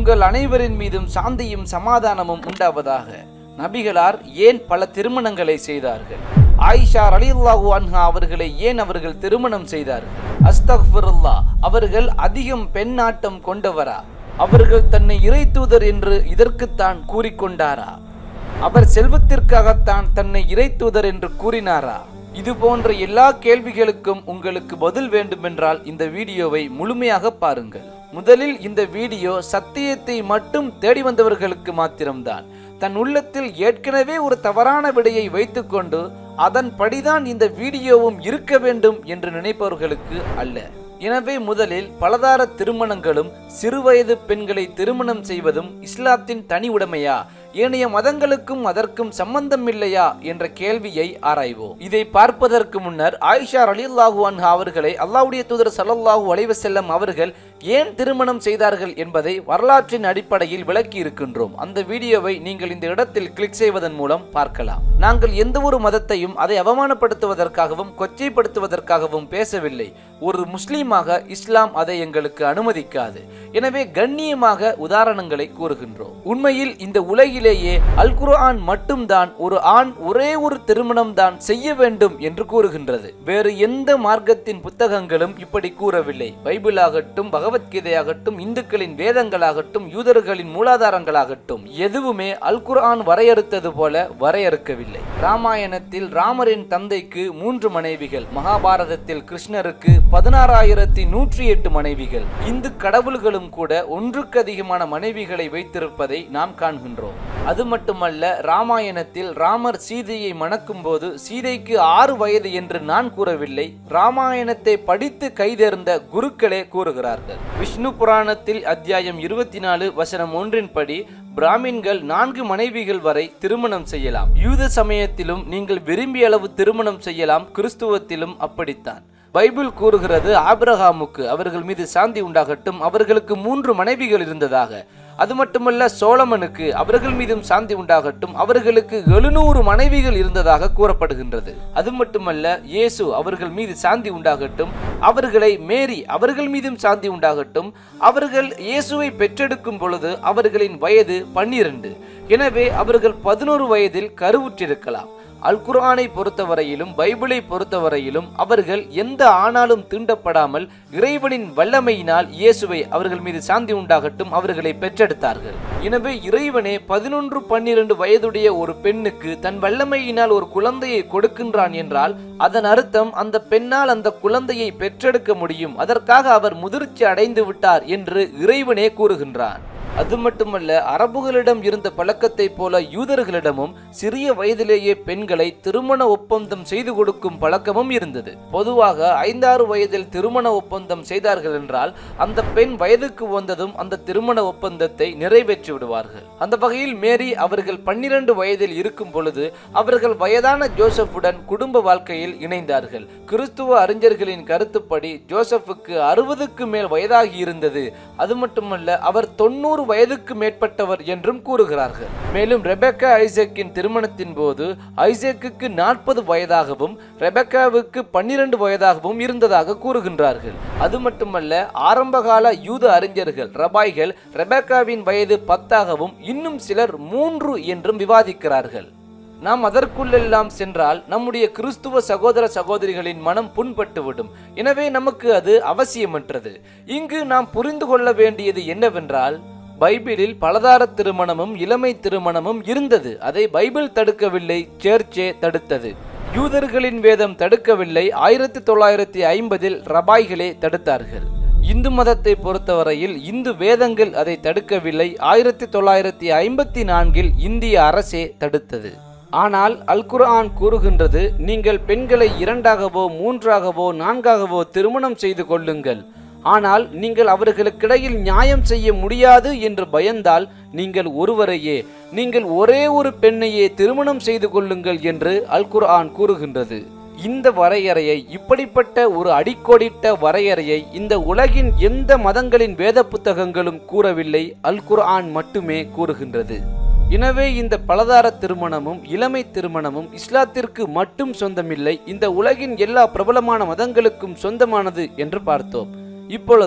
உங்கள் அனைவரின் மீதும் சாந்தியும் சமாதானமும் உண்டாவதாக நபிகளார் ஏன் பல திருமணங்களை செய்தார்கள் ஆயிஷா ரலியல்லாஹு அன்ஹா அவர்களை ஏன் அவர்கள் திருமணம் செய்தார்கள் அஸ்தக்ஃபிருல்லா அவர்கள் அதிகம் பெண்ணாட்டம் கொண்டவரா அவர்கள் தன்னை இறை தூதர் என்று இதற்குத்தான் கூறிக்கொண்டாரா அவர் செல்வத்திற்காகத்தான் தன்னை இறை தூதர் என்று கூறினாரா இது போன்ற எல்லா கேள்விகளுக்கும் உங்களுக்கு பதில் வேண்டுமென்றால் இந்த வீடியோவை முழுமையாக பாருங்கள் முதலில் இந்த வீடியோ சத்தியத்தை மட்டும் தேடி வந்தவர்களுக்கு மாத்திரம்தான் தன் உள்ளத்தில் ஏற்கனவே ஒரு தவறான விடையை வைத்துக்கொண்டு அதன்படிதான் இந்த வீடியோவும் இருக்க வேண்டும் என்று நினைப்பவர்களுக்கு அல்ல எனவே முதலில் பலதார திருமணங்களும் சிறுவயது பெண்களை திருமணம் செய்வதும் இஸ்லாத்தின் தனி உடைமையா ஏனைய மதங்களுக்கும் அதற்கும் சம்பந்தம் இல்லையா என்ற கேள்வியை ஆராய்வோம் இதை பார்ப்பதற்கு முன்னர் ஆயிஷா ரலியல்லாஹு அன்ஹா அவர்களை அல்லாஹ்வுடைய தூதர் ஸல்லல்லாஹு அலைஹி வஸல்லம் அவர்கள் ஏன் திருமணம் செய்தார்கள் என்பதை வரலாற்றின் அடிப்படையில் விளக்கி இருக்கின்றோம் அந்த வீடியோவை நீங்கள் இந்த இடத்தில் கிளிக் செய்வதன் மூலம் பார்க்கலாம் நாங்கள் எந்த ஒரு மதத்தையும் அதை அவமானப்படுத்துவதற்காகவும் கொச்சைப்படுத்துவதற்காகவும் பேசவில்லை ஒரு முஸ்லீமாக இஸ்லாம் அதை எங்களுக்கு அனுமதிக்காது எனவே கண்ணியமாக உதாரணங்களை கூறுகின்றோம் உண்மையில் இந்த உலகிலேயே அல் குர்ஆன் மட்டும்தான் ஒரு ஆண் ஒரே ஒரு திருமணம் தான் செய்ய வேண்டும் என்று கூறுகின்றது வேறு எந்த மார்க்கத்தின் புத்தகங்களும் இப்படி கூறவில்லை பைபிள் ஆகட்டும் பகவத்கீதையாகட்டும் இந்துக்களின் வேதங்களாகட்டும் யூதர்களின் மூலாதாரங்களாகட்டும் எதுவுமே அல் குர்ஆன் வரையறுத்தது போல வரையறுக்கவில்லை ராமாயணத்தில் ராமரின் தந்தைக்கு மூன்று மனைவிகள் மகாபாரதத்தில் கிருஷ்ணருக்கு பதினாறாயிரத்தி நூற்றி எட்டு மனைவிகள் இந்து கடவுள்களும் கூட ஒன்றுக்கு அதிகமான மனைவிகளை வைத்திருப்பதை நாம் காண்கின்றோம் அது மட்டுமல்ல ராமாயணத்தில் ராமர் சீதையை மணக்கும் போது சீதைக்கு ஆறு வயது என்று நான் கூறவில்லை ராமாயணத்தை படித்து கைதேர்ந்த குருக்களே கூறுகிறார்கள் விஷ்ணு புராணத்தில் அத்தியாயம் இருபத்தி நாலு வசனம் ஒன்றின்படி பிராமின்கள் நான்கு மனைவிகள் வரை திருமணம் செய்யலாம் யூத சமயத்திலும் நீங்கள் விரும்பிய அளவு திருமணம் செய்யலாம் கிறிஸ்துவத்திலும் அப்படித்தான் பைபிள் கூறுகிறது ஆபிரகாமுக்கு அவர்கள் மீது சாந்தி உண்டாகட்டும் அவர்களுக்கு மூன்று மனைவிகள் இருந்ததாக அது மட்டுமல்ல சோழமனுக்கு அவர்கள் மீதும் சாந்தி உண்டாகட்டும் அவர்களுக்கு எழுநூறு மனைவிகள் இருந்ததாக கூறப்படுகின்றது அது மட்டுமல்ல இயேசு அவர்கள் மீது சாந்தி உண்டாகட்டும் அவர்களை மேரி அவர்கள் மீதும் சாந்தி உண்டாகட்டும் அவர்கள் இயேசுவை பெற்றெடுக்கும் பொழுது அவர்களின் வயது பன்னிரண்டு எனவே அவர்கள் பதினோரு வயதில் கருவுற்றிருக்கலாம் அல் குர்ஆனை பொறுத்தவரையிலும் பைபிளை பொறுத்தவரையிலும் அவர்கள் எந்த ஆணாலும் தீண்டப்படாமல் இறைவனின் வல்லமையினால் இயேசுவை அவர்கள் மீது சாந்தி உண்டாகட்டும் அவர்களை பெற்றெடுத்தார்கள் எனவே இறைவனே பதினொன்று பன்னிரண்டு வயதுடைய ஒரு பெண்ணுக்கு தன் வல்லமையினால் ஒரு குழந்தையை கொடுக்கின்றான் என்றால் அதன் அர்த்தம் அந்த பெண்ணால் அந்த குழந்தையை பெற்றெடுக்க முடியும் அதற்காக அவர் முதிர்ச்சி அடைந்து விட்டார் என்று இறைவனே கூறுகின்றான் அது மட்டுமல்ல அரபுகளிடம் இருந்த பழக்கத்தை போல யூதர்களிடமும் சிறிய வயதிலேயே பெண்களை திருமண ஒப்பந்தம் செய்து கொடுக்கும் பழக்கமும் இருந்தது பொதுவாக ஐந்தாறு வயதில் திருமண ஒப்பந்தம் செய்தார்கள் என்றால் அந்த பெண் வயதுக்கு வந்ததும் அந்த திருமண ஒப்பந்தத்தை நிறைவேற்றி விடுவார்கள் அந்த வகையில் மேரி அவர்கள் பன்னிரண்டு வயதில் இருக்கும் பொழுது அவர்கள் வயதான ஜோசப்புடன் குடும்ப வாழ்க்கையில் இணைந்தார்கள் கிறிஸ்துவ அறிஞர்களின் கருத்துப்படி ஜோசப்புக்கு அறுபதுக்கு மேல் வயதாகி இருந்தது அது மட்டுமல்ல அவர் தொண்ணூறு வயதுக்கு மேற்பட்டவர் என்றும் கூறுகிறார்கள் மேலும் ரெபெக்கா ஐசக்கின் திருமணத்தின் போது ஐசேக்குக்கு நாற்பது வயதாகவும் ரெபெக்காவுக்கு பன்னிரண்டு வயதாகவும் இருந்ததாக கூறுகின்றார்கள் அது மட்டுமல்ல ஆரம்பகால யூத அறிஞர்கள் ரபாய்கள் ரெபெக்காவின் வயது பத்தாகவும் இன்னும் சிலர் மூன்று என்றும் விவாதிக்கிறார்கள் நாம் அதற்குள்ளெல்லாம் சென்றால் நம்முடைய கிறிஸ்துவ சகோதர சகோதரிகளின் மனம் புண்பட்டுவிடும் எனவே நமக்கு அது அவசியமற்றது இங்கு நாம் புரிந்து கொள்ள வேண்டியது என்னவென்றால் பைபிளில் பலதார திருமணமும் இளமை திருமணமும் இருந்தது அதை பைபிள் தடுக்கவில்லை சேர்ச்சே தடுத்தது யூதர்களின் வேதம் தடுக்கவில்லை ஆயிரத்தி தொள்ளாயிரத்தி ஐம்பதில் ரபாய்களே தடுத்தார்கள் இந்து மதத்தை பொறுத்தவரையில் இந்து வேதங்கள் அதை தடுக்கவில்லை ஆயிரத்தி தொள்ளாயிரத்தி ஐம்பத்தி நான்கில் இந்திய அரசே தடுத்தது ஆனால் அல் குர்ஆன் கூறுகின்றது நீங்கள் பெண்களை இரண்டாகவோ மூன்றாகவோ நான்காகவோ திருமணம் செய்து கொள்ளுங்கள் ஆனால் நீங்கள் அவர்களுக்கிடையில் நியாயம் செய்ய முடியாது என்று பயந்தால் நீங்கள் ஒருவரையே நீங்கள் ஒரே ஒரு பெண்ணையே திருமணம் செய்து கொள்ளுங்கள் என்று அல் குர்ஆன் கூறுகின்றது இந்த வரையறையை இப்படிப்பட்ட ஒரு அடிக்கோடிட்ட வரையறையை இந்த உலகின் எந்த மதங்களின் வேத புத்தகங்களும் கூறவில்லை அல் குர்ஆன் மட்டுமே கூறுகின்றது எனவே இந்த பலதார திருமணமும் இளமை திருமணமும் இஸ்லாத்திற்கு மட்டும் சொந்தமில்லை இந்த உலகின் எல்லா பிரபலமான மதங்களுக்கும் சொந்தமானது என்று பார்த்தோம் இப்பொழுது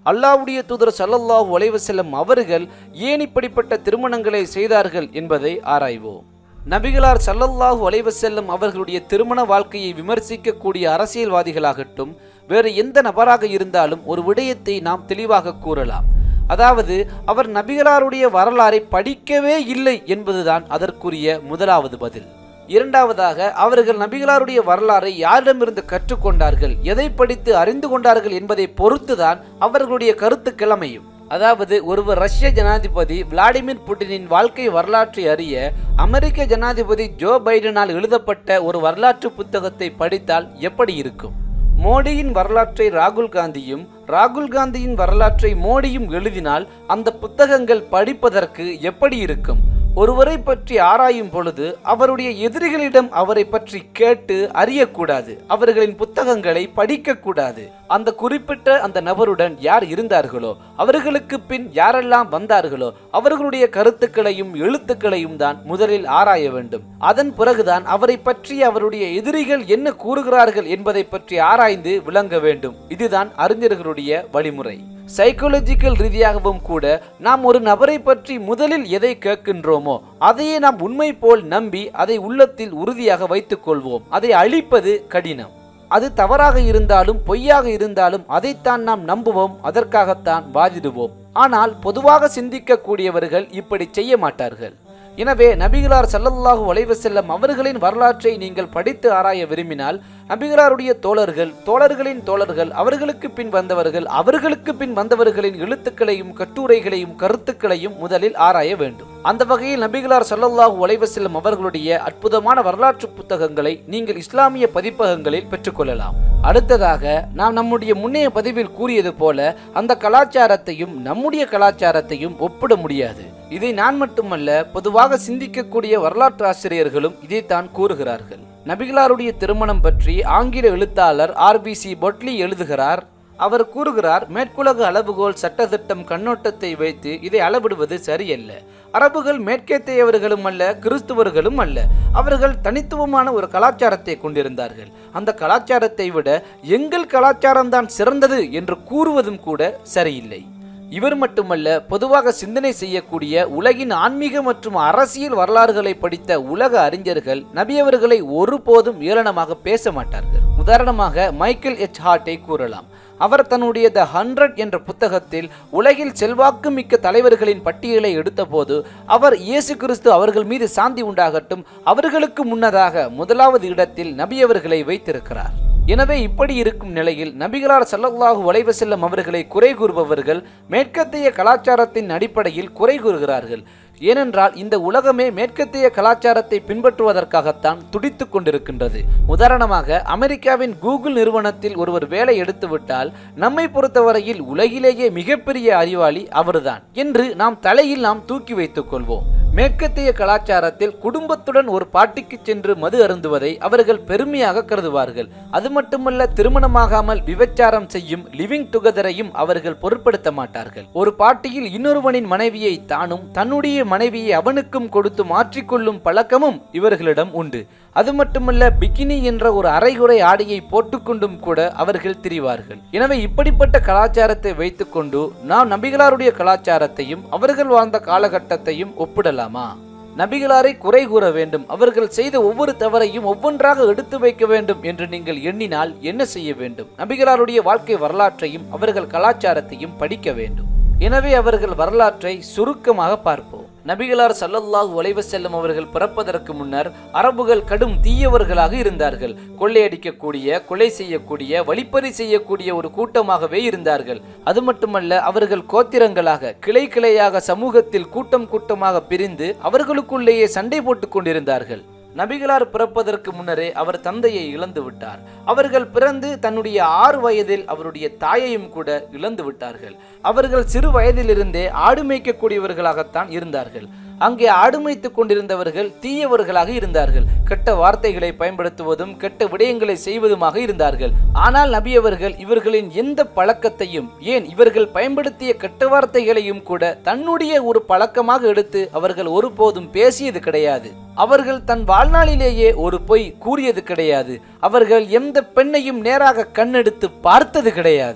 அல்லாஹ்வுடைய தூதர் ஸல்லல்லாஹு அலைஹி வஸல்லம் அவர்கள் ஏன் இப்படிப்பட்ட திருமணங்களை செய்தார்கள் என்பதை ஆராய்வோம் நபிகளார் ஸல்லல்லாஹு அலைஹி வஸல்லம் அவர்களுடைய திருமண வாழ்க்கையை விமர்சிக்கக்கூடிய அரசியல்வாதிகளாகட்டும் வேறு எந்த நபராக இருந்தாலும் ஒரு விடயத்தை நாம் தெளிவாக கூறலாம் அதாவது அவர் நபிகளாருடைய வரலாறை படிக்கவே இல்லை என்பதுதான் அதற்குரிய முதலாவது பதில் இரண்டாவதாக அவர்கள் நபிகளாருடைய வரலாறை யாரிடமிருந்து கற்றுக்கொண்டார்கள் எதை படித்து அறிந்து கொண்டார்கள் என்பதை பொறுத்துதான் அவர்களுடைய கருத்து கிழமையும் அதாவது ஒருவர் ரஷ்ய ஜனாதிபதி விளாடிமிர் புட்டினின் வாழ்க்கை வரலாற்றை அறிய அமெரிக்க ஜனாதிபதி ஜோ பைடனால் எழுதப்பட்ட ஒரு வரலாற்று புத்தகத்தை படித்தால் எப்படி இருக்கும் மோடியின் வரலாற்றை ராகுல் காந்தியும் ராகுல் காந்தியின் வரலாற்றை மோடியும் எழுதினால் அந்த புத்தகங்கள் படிப்பதற்கு எப்படி இருக்கும் ஒருவரை பற்றி ஆராயும் பொழுது அவருடைய எதிரிகளிடம் அவரை பற்றி கேட்டு அறியக்கூடாது அவர்களின் புத்தகங்களை படிக்கக்கூடாது அந்த குறிப்பிட்ட அந்த நபருடன் யார் இருந்தார்களோ அவர்களுக்கு பின் யாரெல்லாம் வந்தார்களோ அவர்களுடைய கருத்துக்களையும் எழுத்துக்களையும் தான் முதலில் ஆராய வேண்டும் அதன் பிறகுதான் அவரை பற்றி அவருடைய எதிரிகள் என்ன கூறுகிறார்கள் என்பதை பற்றி ஆராய்ந்து விளங்க வேண்டும் இதுதான் அறிஞர்களுடைய வழிமுறை சைக்காலஜிக்கல் ரீதியாகவும் கூட நாம் ஒரு நபரை பற்றி முதலில் எதை கேட்கின்றோமோ அதையே நாம் உண்மை போல் நம்பி அதை உள்ளத்தில் உறுதியாக வைத்துக் கொள்வோம் அதை அழிப்பது கடினம் அது தவறாக இருந்தாலும் பொய்யாக இருந்தாலும் அதைத்தான் நாம் நம்புவோம் அதற்காகத்தான் வாதிடுவோம் ஆனால் பொதுவாக சிந்திக்கக்கூடியவர்கள் இப்படி செய்ய மாட்டார்கள் எனவே நபிகளார் ஸல்லல்லாஹு அலைஹி வஸல்லம் அவர்களின் வரலாற்றை நீங்கள் படித்து ஆராய விரும்பினால் நபிகளாருடைய தோழர்கள் தோழர்களின் தோழர்கள் அவர்களுக்கு பின் வந்தவர்கள் அவர்களுக்கு பின் வந்தவர்களின் எழுத்துக்களையும் கட்டுரைகளையும் கருத்துக்களையும் முதலில் ஆராய வேண்டும் அந்த வகையில் நபிகளார் ஸல்லல்லாஹு அலைஹி வஸல்லம் அவர்களுடைய அற்புதமான வரலாற்று புத்தகங்களை நீங்கள் இஸ்லாமிய பதிப்பகங்களில் பெற்றுக்கொள்ளலாம் அடுத்ததாக நாம் நம்முடைய முன்னைய பதிவில் கூறியது போல அந்த கலாச்சாரத்தையும் நம்முடைய கலாச்சாரத்தையும் ஒப்பிட முடியாது இதை நான் மட்டுமல்ல பொதுவாக சிந்திக்கக்கூடிய வரலாற்று ஆசிரியர்களும் இதைத்தான் கூறுகிறார்கள் நபிகளாருடைய திருமணம் பற்றி ஆங்கில எழுத்தாளர் ஆர்பிசி பொட்லி எழுதுகிறார் அவர் கூறுகிறார் மேற்குலக அளவுகோல் சட்டத்திட்டம் கண்ணோட்டத்தை வைத்து இதை அளவிடுவது சரியல்ல அரபுகள் மேற்கேத்தையவர்களும் அல்ல கிறிஸ்துவர்களும் அல்ல அவர்கள் தனித்துவமான ஒரு கலாச்சாரத்தை கொண்டிருந்தார்கள் அந்த கலாச்சாரத்தை விட எங்கள் கலாச்சாரம்தான் சிறந்தது என்று கூறுவதும் கூட சரியில்லை இவர் மட்டுமல்ல பொதுவாக சிந்தனை செய்யக்கூடிய உலகின் ஆன்மீக மற்றும் அரசியல் வரலாறுகளை படித்த உலக அறிஞர்கள் நபியவர்களை ஒருபோதும் ஏளனமாக பேச மாட்டார்கள் உதாரணமாக மைக்கேல் எச் ஹார்ட்டை கூறலாம் அவர் தன்னுடைய த ஹண்ட்ரட் என்ற புத்தகத்தில் உலகில் செல்வாக்கு மிக்க தலைவர்களின் பட்டியலை எடுத்தபோது அவர் இயேசு கிறிஸ்து அவர்கள் மீது சாந்தி உண்டாகட்டும் அவர்களுக்கு முன்னதாக முதலாவது இடத்தில் நபியவர்களை வைத்திருக்கிறார் எனவே இப்படி இருக்கும் நிலையில் நபிகளார் ஸல்லல்லாஹு அலைஹி வஸல்லம் அவர்களை குறை கூறுபவர்கள் மேற்கத்திய கலாச்சாரத்தின் அடிப்படையில் குறை கூறுகிறார்கள் ஏனென்றால் இந்த உலகமே மேற்கத்திய கலாச்சாரத்தை பின்பற்றுவதற்காகத்தான் துடித்துக் கொண்டிருக்கின்றது உதாரணமாக அமெரிக்காவின் கூகுள் நிறுவனத்தில் ஒருவர் வேலை எடுத்துவிட்டால் நம்மை பொறுத்தவரையில் உலகிலேயே மிகப்பெரிய அறிவாளி அவர்தான் என்று நாம் தலையில் நாம் தூக்கி வைத்துக் கொள்வோம் மேற்கத்திய கலாச்சாரத்தில் குடும்பத்துடன் ஒரு பாட்டிக்கு சென்று மது அருந்துவதை அவர்கள் பெருமையாக கருதுவார்கள் அது மட்டுமல்ல திருமணமாகாமல் விபச்சாரம் செய்யும் லிவிங் டுகெதரையும் அவர்கள் பொருட்படுத்த மாட்டார்கள் ஒரு பாட்டியில் இன்னொருவனின் மனைவியை தானும் தன்னுடைய மனைவியை அவனுக்கும் கொடுத்து மாற்றிக்கொள்ளும் பழக்கமும் இவர்களிடம் உண்டு அது மட்டுமல்ல பிகினி என்ற ஒரு அரைகுறை ஆடையை போட்டுக்கொண்டும் கூட அவர்கள் திரிவார்கள் எனவே இப்படிப்பட்ட கலாச்சாரத்தை வைத்துக்கொண்டு நாம் நபிகளாருடைய கலாச்சாரத்தையும் அவர்கள் வாழ்ந்த காலகட்டத்தையும் ஒப்பிடலாமா நபிகளாரை குறை கூற வேண்டும் அவர்கள் செய்த ஒவ்வொரு தவறையும் ஒவ்வொன்றாக எடுத்து வைக்க வேண்டும் என்று நீங்கள் எண்ணினால் என்ன செய்ய வேண்டும் நபிகளாருடைய வாழ்க்கை வரலாற்றையும் அவர்கள் கலாச்சாரத்தையும் படிக்க வேண்டும் எனவே அவர்கள் வரலாற்றை சுருக்கமாக பார்ப்போம் நபிகளார் ஸல்லல்லாஹு அலைஹி வஸல்லம் அவர்கள் பிறப்பதற்கு முன்னர் அரபுகள் கடும் தீயவர்களாக இருந்தார்கள் கொள்ளையடிக்கக்கூடிய கொலை செய்யக்கூடிய வழிப்பறி செய்யக்கூடிய ஒரு கூட்டமாகவே இருந்தார்கள் அது மட்டுமல்ல அவர்கள் கோத்திரங்களாக கிளை கிளையாக சமூகத்தில் கூட்டம் கூட்டமாக பிரிந்து அவர்களுக்குள்ளேயே சண்டை போட்டுக் கொண்டிருந்தார்கள் நபிகளார் பிறப்பதற்கு முன்னரே அவர் தந்தையை இழந்து விட்டார் அவர்கள் பிறந்து தன்னுடைய ஆறு வயதில் அவருடைய தாயையும் கூட இழந்து விட்டார்கள் அவர்கள் சிறு வயதிலிருந்தே ஆடு மேய்க்கக்கூடியவர்களாகத்தான் இருந்தார்கள் அங்கே ஆடு மேய்த்துக் கொண்டிருந்தவர்கள் தீயவர்களாக இருந்தார்கள் கெட்ட வார்த்தைகளை பயன்படுத்துவதும் கெட்ட விடயங்களை செய்வதுமாக இருந்தார்கள் ஆனால் நபி அவர்கள் இவர்களின் எந்த பழக்கத்தையும் ஏன் இவர்கள் பயன்படுத்திய கெட்ட வார்த்தைகளையும் கூட தன்னுடைய ஒரு பழக்கமாக எடுத்து அவர்கள் ஒருபோதும் பேசியது கிடையாது அவர்கள் தன் வாழ்நாளிலேயே ஒரு பொய் கூறியது கிடையாது அவர்கள் எந்த பெண்ணையும் நேராக கண்ணெடுத்து பார்த்தது கிடையாது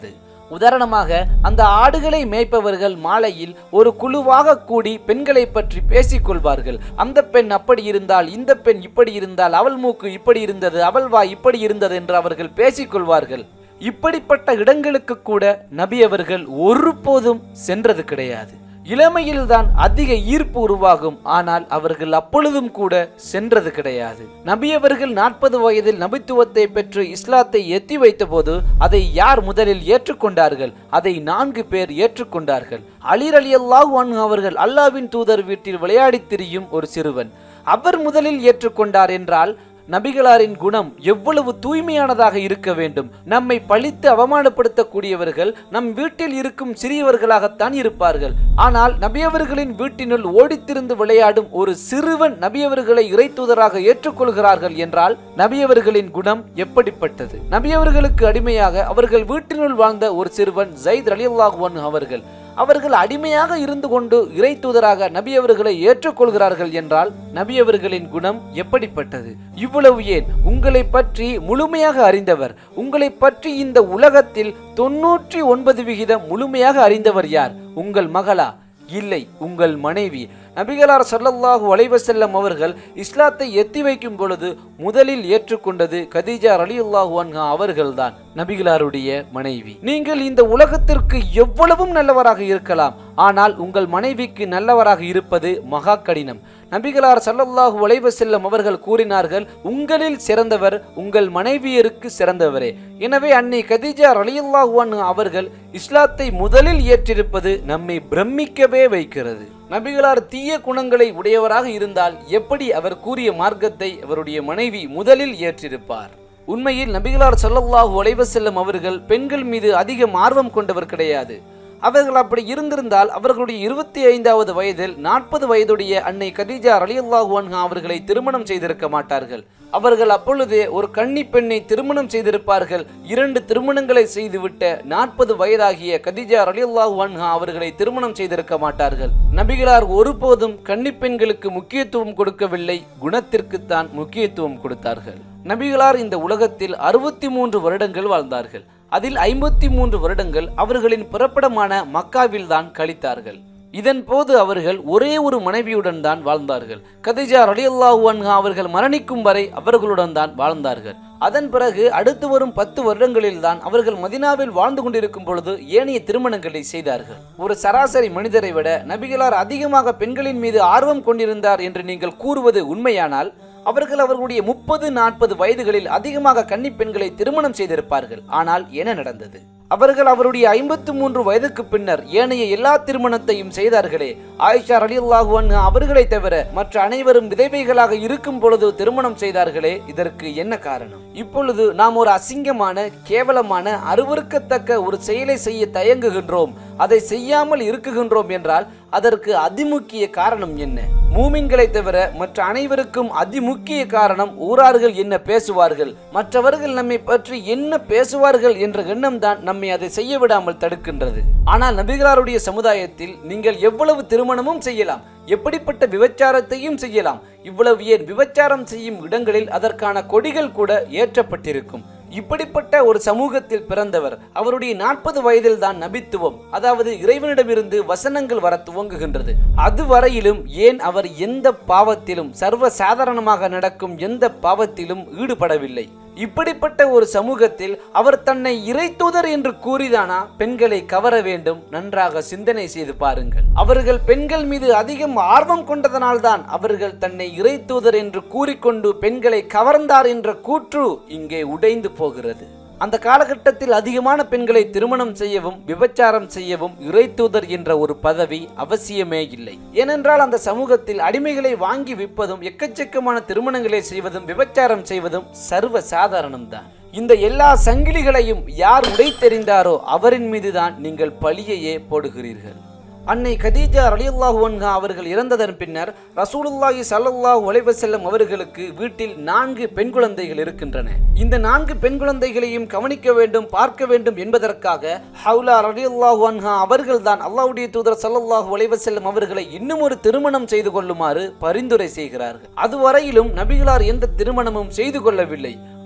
உதாரணமாக அந்த ஆடுகளை மேய்ப்பவர்கள் மாலையில் ஒரு குழுவாக கூடி பெண்களை பற்றி பேசிக் கொள்வார்கள் அந்த பெண் அப்படி இருந்தால் இந்த பெண் இப்படி இருந்தால் அவள் மூக்கு இப்படி இருந்தது அவள் வாய் இப்படி இருந்தது என்று அவர்கள் பேசிக் கொள்வார்கள் இப்படிப்பட்ட இடங்களுக்கு கூட நபி அவர்கள் ஒருபோதும் சென்றது கிடையாது இளமையில்தான் அதிக ஈர்ப்பு உருவாகும் ஆனால் அவர்கள் அப்பொழுதும் கூட சென்றது கிடையாது நபி அவர்கள் நாற்பது வயதில் நபித்துவத்தை பெற்று இஸ்லாத்தை எத்தி வைத்தபோது அதை யார் முதலில் ஏற்றுக்கொண்டார்கள் அதை நான்கு பேர் ஏற்றுக்கொண்டார்கள் அலிர் அலி அல்லாஹ் அவர்கள் அல்லாவின் தூதர் வீட்டில் விளையாடித் திரியும் ஒரு சிறுவன் அவர் முதலில் ஏற்றுக்கொண்டார் என்றால் நபிகளாரின் குணம் எவ்வளவு தூய்மையானதாக இருக்க வேண்டும் நம்மை பழித்து அவமானப்படுத்தக்கூடியவர்கள் நம் வீட்டில் இருக்கும் சிறியவர்களாகத்தான் இருப்பார்கள் ஆனால் நபியவர்களின் வீட்டினுள் ஓடித்திருந்து விளையாடும் ஒரு சிறுவன் நபியவர்களை இறைத்தூதராக ஏற்றுக்கொள்கிறார்கள் என்றால் நபியவர்களின் குணம் எப்படிப்பட்டது நபியவர்களுக்கு அடிமையாக அவர்கள் வீட்டினுள் வாழ்ந்த ஒரு சிறுவன் ஜயித் அலியல்லாஹுவன் அவர்கள் அவர்கள் அடிமையாக இருந்து கொண்டு இறை தூதராக நபி அவர்களை ஏற்றுக்கொள்கிறார்கள் என்றால் நபி அவர்களின் குணம் எப்படிப்பட்டது இவ்வளவு ஏன் உங்களை பற்றி முழுமையாக அறிந்தவர் உங்களை பற்றி இந்த உலகத்தில் தொன்னூற்றி ஒன்பது விகிதம் முழுமையாக அறிந்தவர் யார் உங்கள் மகளா இல்லை உங்கள் மனைவி நபிகளார் ஸல்லல்லாஹு அலைஹி வஸல்லம் அவர்கள் இஸ்லாத்தை எத்தி வைக்கும் பொழுது முதலில் ஏற்றுக்கொண்டது கதீஜா ரலியல்லாஹு அன்ஹா அவர்கள்தான் நபிகளாருடைய மனைவி நீங்கள் இந்த உலகத்திற்கு எவ்வளவும் நல்லவராக இருக்கலாம் ஆனால் உங்கள் மனைவிக்கு நல்லவராக இருப்பது மகா கடினம் நபிகளார் ஸல்லல்லாஹு அலைஹி வஸல்லம் அவர்கள் கூறினார்கள் உங்களில் சிறந்தவர் உங்கள் மனைவியருக்கு சிறந்தவரே எனவே அன்னை கதீஜா ரலியல்லாஹு அன்ஹா அவர்கள் இஸ்லாத்தை முதலில் ஏற்றிருப்பது நம்மை பிரமிக்கவே வைக்கிறது நபிகளார் தீய குணங்களை உடையவராக இருந்தால் எப்படி அவர் கூறிய மார்க்கத்தை அவருடைய மனைவி முதலில் ஏற்றிருப்பார் உண்மையில் நபிகளார் ஸல்லல்லாஹு அலைஹி வஸல்லம் அவர்கள் பெண்கள் மீது அதிகம் ஆர்வம் கொண்டவர் கிடையாது அவர்கள் அப்படி இருந்திருந்தால் அவர்களுடைய இருபத்தி ஐந்தாவது வயதில் நாற்பது வயதுடைய அன்னை கதீஜா ரலியல்லாஹு அன்ஹா அவர்களை திருமணம் செய்திருக்க மாட்டார்கள் அவர்கள் அப்பொழுதே ஒரு கன்னி பெண்ணை திருமணம் செய்திருப்பார்கள் இரண்டு திருமணங்களை செய்துவிட்ட நாற்பது வயதாகிய கதீஜா ரலியல்லாஹு அன்ஹா அவர்களை திருமணம் செய்திருக்க மாட்டார்கள் நபிகளார் ஒருபோதும் கன்னி பெண்களுக்கு முக்கியத்துவம் கொடுக்கவில்லை குணத்திற்குத்தான் முக்கியத்துவம் கொடுத்தார்கள் நபிகளார் இந்த உலகத்தில் அறுபத்தி மூன்று வருடங்கள் வாழ்ந்தார்கள் அதில் ஐம்பத்தி மூன்று வருடங்கள் அவர்களின் பிறப்பிடமான மக்காவில் தான் கழித்தார்கள் இதன் போது அவர்கள் ஒரே ஒரு மனைவியுடன் தான் வாழ்ந்தார்கள் கதிஜா ரலியல்லாஹு அன்ஹா அவர்கள் மரணிக்கும் வரை அவர்களுடன் தான் வாழ்ந்தார்கள் அதன் பிறகு அடுத்து வரும் பத்து வருடங்களில் தான் அவர்கள் மதினாவில் வாழ்ந்து கொண்டிருக்கும் பொழுது ஏனைய திருமணங்களை செய்தார்கள் ஒரு சராசரி மனிதரை விட நபிகளார் அதிகமாக பெண்களின் மீது ஆர்வம் கொண்டிருந்தார் என்று நீங்கள் கூறுவது உண்மையானால் அவர்கள் அவர்களுடைய முப்பது நாற்பது வயதுகளில் அதிகமாக கன்னி பெண்களை திருமணம் செய்திருப்பார்கள் ஆனால் என்ன நடந்தது அவர்கள் அவருடைய ஐம்பத்து மூன்று வயதுக்கு பின்னர் ஏனைய எல்லா திருமணத்தையும் செய்தார்களே ஆயிஷா ரலியல்லாஹு அன்ஹா அவர்களை தவிர மற்ற அனைவரும் விதவைகளாக இருக்கும் பொழுது திருமணம் செய்தார்களே இதற்கு என்ன காரணம் இப்பொழுது நாம் ஒரு அசிங்கமான கேவலமான அருவருக்கத்தக்க ஒரு செயலை செய்ய தயங்குகின்றோம் அதை செய்யாமல் இருக்குகின்றோம் என்றால் அதற்கு அதிமுக்கிய காரணம் என்ன மூமின்களை தவிர மற்ற அனைவருக்கும் அதிமுக்கிய காரணம் ஊரார்கள் என்ன பேசுவார்கள் மற்றவர்கள் நம்மை பற்றி என்ன பேசுவார்கள் என்ற எண்ணம் தான் நம்மை அதை செய்ய விடாமல் தடுக்கின்றது ஆனால் நபிகளாருடைய சமுதாயத்தில் நீங்கள் எவ்வளவு திருமணமும் செய்யலாம் எப்படிப்பட்ட விபச்சாரத்தையும் செய்யலாம் இவ்வளவு ஏன் விபச்சாரம் செய்யும் இடங்களில் அதற்கான கொடிகள் கூட ஏற்றப்பட்டிருக்கும் இப்படிப்பட்ட ஒரு சமூகத்தில் பிறந்தவர் அவருடைய நாற்பது வயதில் தான் நபித்துவம் அதாவது இறைவனிடமிருந்து வசனங்கள் வர துவங்குகின்றது அதுவரையிலும் ஏன் அவர் எந்த பாவத்திலும் சர்வ சாதாரணமாக நடக்கும் எந்த பாவத்திலும் ஈடுபடவில்லை இப்படிப்பட்ட ஒரு சமூகத்தில் அவர் தன்னை இறைத்தூதர் என்று கூறிதானா பெண்களை கவர வேண்டும் நன்றாக சிந்தனை செய்து பாருங்கள் அவர்கள் பெண்கள் மீது அதிகம் ஆர்வம் கொண்டதனால்தான் அவர்கள் தன்னை இறைத்தூதர் என்று கூறிக்கொண்டு பெண்களை கவர்ந்தார் என்ற கூற்று இங்கே உடைந்து போகிறது அந்த காலகட்டத்தில் அதிகமான பெண்களை திருமணம் செய்யவும் விபச்சாரம் செய்யவும் இறைத்தூதர் என்ற ஒரு பதவி அவசியமே இல்லை ஏனென்றால் அந்த சமூகத்தில் அடிமைகளை வாங்கி விற்பதும் எக்கச்சக்கமான திருமணங்களை செய்வதும் விபச்சாரம் செய்வதும் சர்வ சாதாரணம்தான் இந்த எல்லா சங்கிலிகளையும் யார் உடைத்தெறிந்தாரோ அவரின் மீதுதான் நீங்கள் பழியையே போடுகிறீர்கள் அன்னை கதீஜா ரலியல்லாஹு அன்ஹா அவர்கள் இறந்ததன் பின்னர் ரசூலுல்லாஹி ஸல்லல்லாஹு அலைஹி வஸல்லம் அவர்களுக்கு வீட்டில் நான்கு பெண் குழந்தைகள் இருக்கின்றன இந்த நான்கு பெண் குழந்தைகளையும் கவனிக்க வேண்டும் பார்க்க வேண்டும் என்பதற்காக ஹவுலா ரலியல்லாஹு அன்ஹா அவர்கள்தான் அல்லாஹ்வுடைய தூதர் ஸல்லல்லாஹு அலைஹி வஸல்லம் அவர்களை இன்னும் ஒரு திருமணம் செய்து கொள்ளுமாறு பரிந்துரை செய்கிறார்கள் அதுவரையிலும் நபிகளார் எந்த திருமணமும் செய்து கொள்ளவில்லை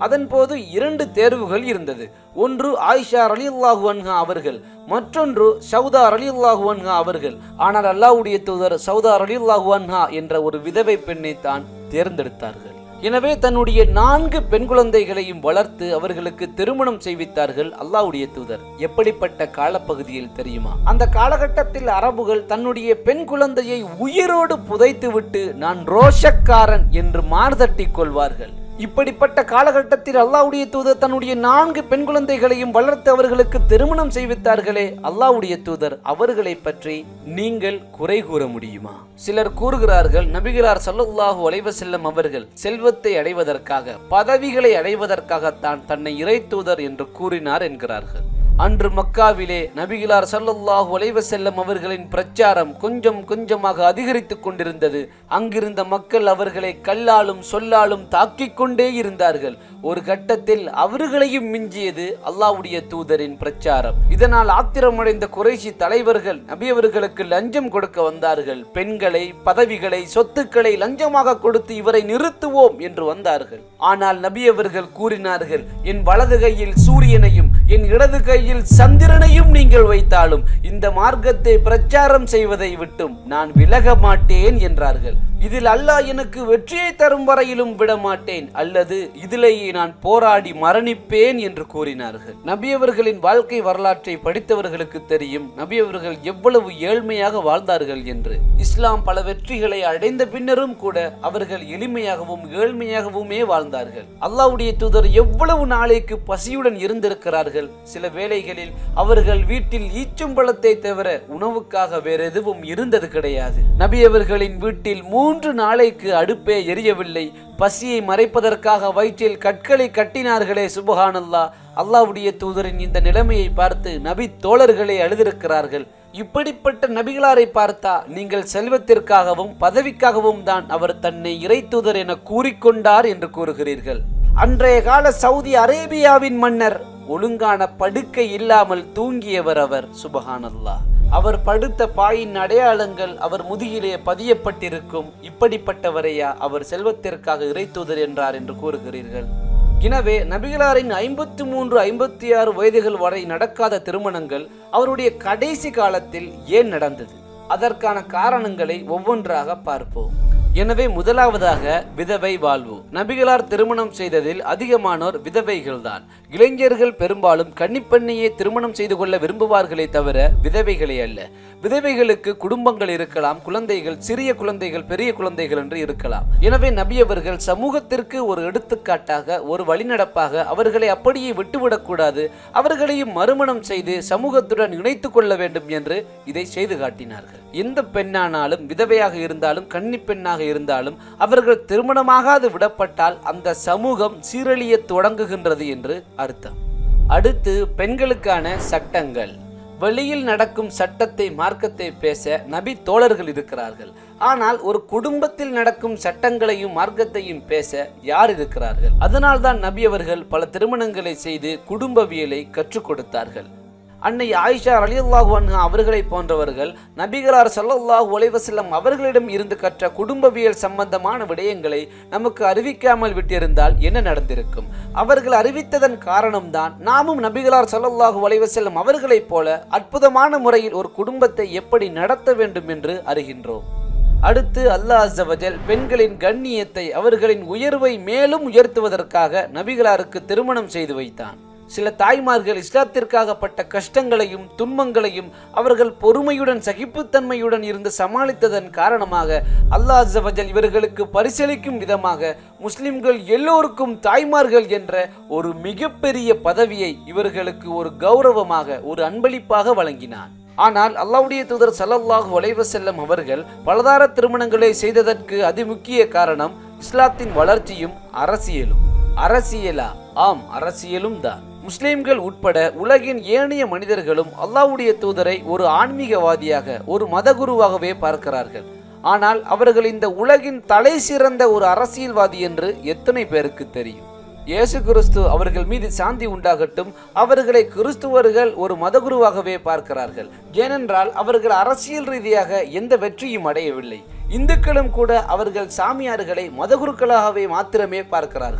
அதன்போது இரண்டு தேர்வுகள் இருந்தது ஒன்று ஆயிஷா ரலியல்லாஹு அன்ஹா அவர்கள் மற்றொன்று சவுதா ரலியல்லாஹு அன்ஹா அவர்கள் ஆனால் அல்லாஹ்வுடைய தூதர் சவுதா ரலியல்லாஹு அன்ஹா என்ற ஒரு விதவை பெண்ணை தான் தேர்ந்தெடுத்தார்கள் எனவே தன்னுடைய நான்கு பெண் குழந்தைகளையும் வளர்த்து அவர்களுக்கு திருமணம் செய்வித்தார்கள் அல்லாஹ்வுடைய தூதர் எப்படிப்பட்ட காலப்பகுதியில் தெரியுமா அந்த காலகட்டத்தில் அரபுகள் தன்னுடைய பெண் குழந்தையை உயிரோடு புதைத்துவிட்டு நான் ரோஷக்காரன் என்று மார்தட்டிக் கொள்வார்கள் இப்படிப்பட்ட காலகட்டத்தில் அல்லாஹ்வுடைய தூதர் தன்னுடைய நான்கு பெண் குழந்தைகளையும் வளர்த்து அவர்களுக்கு திருமணம் செய்வித்தார்களே அல்லாஹ்வுடைய தூதர் அவர்களை பற்றி நீங்கள் குறை கூற முடியுமா சிலர் கூறுகிறார்கள் நபிகளார் ஸல்லல்லாஹு அலைஹி வஸல்லம் அவர்கள் செல்வத்தை அடைவதற்காக பதவிகளை அடைவதற்காகத்தான் தன்னை இறை தூதர் என்று கூறினார் என்கிறார்கள் அன்று மக்காவிலே நபிகளார் ஸல்லல்லாஹு அலைஹி வஸல்லம் அவர்களின் பிரச்சாரம் கொஞ்சம் கொஞ்சமாக அதிகரித்துக் கொண்டிருந்தது அங்கிருந்த மக்கள் அவர்களை கல்லாலும் சொல்லாலும் தாக்கிக் கொண்டே இருந்தார்கள் ஒரு கட்டத்தில் அவர்களையும் மிஞ்சியது அல்லாஹ்வுடைய தூதரின் பிரச்சாரம் இதனால் ஆத்திரமடைந்த குறைஷி தலைவர்கள் நபி அவர்களுக்கு லஞ்சம் கொடுக்க வந்தார்கள் பெண்களை பதவிகளை சொத்துக்களை லஞ்சமாக கொடுத்து இவரை நிறுத்துவோம் என்று வந்தார்கள் ஆனால் நபி அவர்கள் கூறினார்கள் என் வலது கையில் சூரியனையும் என் இடது கையில் சந்திரனையும் நீங்கள் வைத்தாலும் இந்த மார்க்கத்தை பிரச்சாரம் செய்வதை விட்டும் நான் விலக மாட்டேன் என்றார்கள் இதில் அல்லாஹ் எனக்கு வெற்றியை தரும் வரையிலும் விட மாட்டேன் அல்லது இதிலேயே நான் போராடி மரணிப்பேன் என்று கூறினார்கள் நபி அவர்களின் வாழ்க்கை வரலாற்றை படித்தவர்களுக்கு தெரியும் நபி அவர்கள் எவ்வளவு ஏழ்மையாக வாழ்ந்தார்கள் என்று இஸ்லாம் பல வெற்றிகளை அடைந்த பின்னரும் கூட அவர்கள் எளிமையாகவும் ஏழ்மையாகவுமே வாழ்ந்தார்கள் அல்லாஹ்வுடைய தூதர் எவ்வளவு நாளைக்கு பசியுடன் இருந்திருக்கிறார்கள் சில வேளைகளில் அவர்கள் வீட்டில் ஈச்சும்பழத்தை தவிர உணவுக்காக வேற எதுவும் இருந்தது கிடையாது நபி அவர்களின் வீட்டில் மூன்று நாளைக்கு அடுப்பே எரியவில்லை பசியை மறைப்பதற்காக வயிற்றில் கற்களை கட்டினார்களே சுபஹானல்லா அல்லாஹ்வுடைய தூதரின் இந்த நிலைமையை பார்த்து நபி தோழர்களே அழுதிருக்கிறார்கள் இப்படிப்பட்ட நபிகளாரை பார்த்தா நீங்கள் செல்வத்திற்காகவும் பதவிக்காகவும் தான் அவர் தன்னை இறை தூதர் என கூறிக்கொண்டார் என்று கூறுகிறீர்கள் அன்றைய கால சவுதி அரேபியாவின் மன்னர் ஒழுங்கான படுக்கை இல்லாமல் தூங்கியவர் அவர் சுபஹானல்லாஹ் அவர் படுத்த பாயின் அடையாளங்கள் அவர் முதுகிலே பதியப்பட்டிருக்கும் இப்படிப்பட்டவரையா அவர் செல்வத்திற்காக இறைத்தூதர் என்றார் என்று கூறுகிறீர்கள் எனவே நபிகளாரின் ஐம்பத்தி மூன்று ஐம்பத்தி ஆறு வயதுகள் வரை நடக்காத திருமணங்கள் அவருடைய கடைசி காலத்தில் ஏன் நடந்தது அதற்கான காரணங்களை ஒவ்வொன்றாக பார்ப்போம் எனவே முதலாவதாக விதவை வாழ்வு நபிகளார் திருமணம் செய்ததில் அதிகமானோர் விதவைகள்தான் இளைஞர்கள் பெரும்பாலும் கன்னிப்பெண்ணையே திருமணம் செய்து கொள்ள விரும்புவார்களே தவிர விதவைகளே அல்ல விதவைகளுக்கு குடும்பங்கள் இருக்கலாம் குழந்தைகள் சிறிய குழந்தைகள் பெரிய குழந்தைகள் என்று இருக்கலாம் எனவே நபி அவர்கள் சமூகத்திற்கு ஒரு எடுத்துக்காட்டாக ஒரு வழிநடப்பாக அவர்களை அப்படியே விட்டுவிடக்கூடாது அவர்களையும் மறுமணம் செய்து சமூகத்துடன் இணைத்துக் கொள்ள வேண்டும் என்று இதை செய்து காட்டினார்கள் எந்த பெண்ணானாலும் விதவையாக இருந்தாலும் கன்னி பெண்ணாக இருந்தாலும் அவர்கள் திருமணமாகாது விடப்பட்டால் அந்த சமூகம் சீரழிய தொடங்குகின்றது என்று அர்த்தம் அடுத்து பெண்களுக்கான சட்டங்கள் வெளியில் நடக்கும் சட்டத்தை மார்க்கத்தை பேச நபி தோழர்கள் இருக்கிறார்கள் ஆனால் ஒரு குடும்பத்தில் நடக்கும் சட்டங்களையும் மார்க்கத்தையும் பேச யார் இருக்கிறார்கள் அதனால்தான் நபி அவர்கள் பல திருமணங்களை செய்து குடும்பவியலை கற்றுக் கொடுத்தார்கள் அன்னை ஆயிஷா ரலியல்லாஹு அன்ஹா அவர்களை போன்றவர்கள் நபிகளார் ஸல்லல்லாஹு அலைஹி வஸல்லம் அவர்களிடம் இருந்து கற்ற குடும்பவியல் சம்பந்தமான விடயங்களை நமக்கு அறிவிக்காமல் விட்டிருந்தால் என்ன நடந்திருக்கும் அவர்கள் அறிவித்ததன் காரணம்தான் நாமும் நபிகளார் ஸல்லல்லாஹு அலைஹி வஸல்லம் அவர்களைப் போல அற்புதமான முறையில் ஒரு குடும்பத்தை எப்படி நடத்த வேண்டும் என்று அறிகின்றோம் அடுத்து அல்லாஹ் அஸ்ஸவஜல் பெண்களின் கண்ணியத்தை அவர்களின் உயர்வை மேலும் உயர்த்துவதற்காக நபிகளாருக்கு திருமணம் செய்து வைத்தான் சில தாய்மார்கள் இஸ்லாத்திற்காக பட்ட கஷ்டங்களையும் துன்பங்களையும் அவர்கள் பொறுமையுடன் சகிப்புத்தன்மையுடன் இருந்து சமாளித்ததன் காரணமாக அல்லாஹ் அஸ்ஸவஜல் இவர்களுக்கு பரிசளிக்கும் விதமாக முஸ்லிம்கள் எல்லோருக்கும் தாய்மார்கள் என்ற ஒரு மிகப்பெரிய பதவியை இவர்களுக்கு ஒரு கௌரவமாக ஒரு அன்பளிப்பாக வழங்கினான் ஆனால் அல்லாஹ்வுடைய தூதர் ஸல்லல்லாஹு அலைஹி வஸல்லம் அவர்கள் பலதார திருமணங்களை செய்ததற்கு அதிமுக்கிய காரணம் இஸ்லாத்தின் வளர்ச்சியும் அரசியலும் அரசியலா ஆம் அரசியலும் தான் முஸ்லிம்கள் உட்பட உலகின் ஏனைய மனிதர்களும் அல்லாஹ்வுடைய தூதரை ஒரு ஆன்மீகவாதியாக ஒரு மதகுருவாகவே பார்க்கிறார்கள் ஆனால் அவர்கள் இந்த உலகின் தலை சிறந்த ஒரு அரசியல்வாதி என்று எத்தனை பேருக்கு தெரியும் இயேசு கிறிஸ்து அவர்கள் மீது சாந்தி உண்டாகட்டும் அவர்களை கிறிஸ்துவர்கள் ஒரு மதகுருவாகவே பார்க்கிறார்கள் ஏனென்றால் அவர்கள் அரசியல் ரீதியாக எந்த வெற்றியும் அடையவில்லை இந்துக்களும் கூட அவர்கள் சாமியார்களை மதகுருக்களாகவே மாத்திரமே பார்க்கிறார்கள்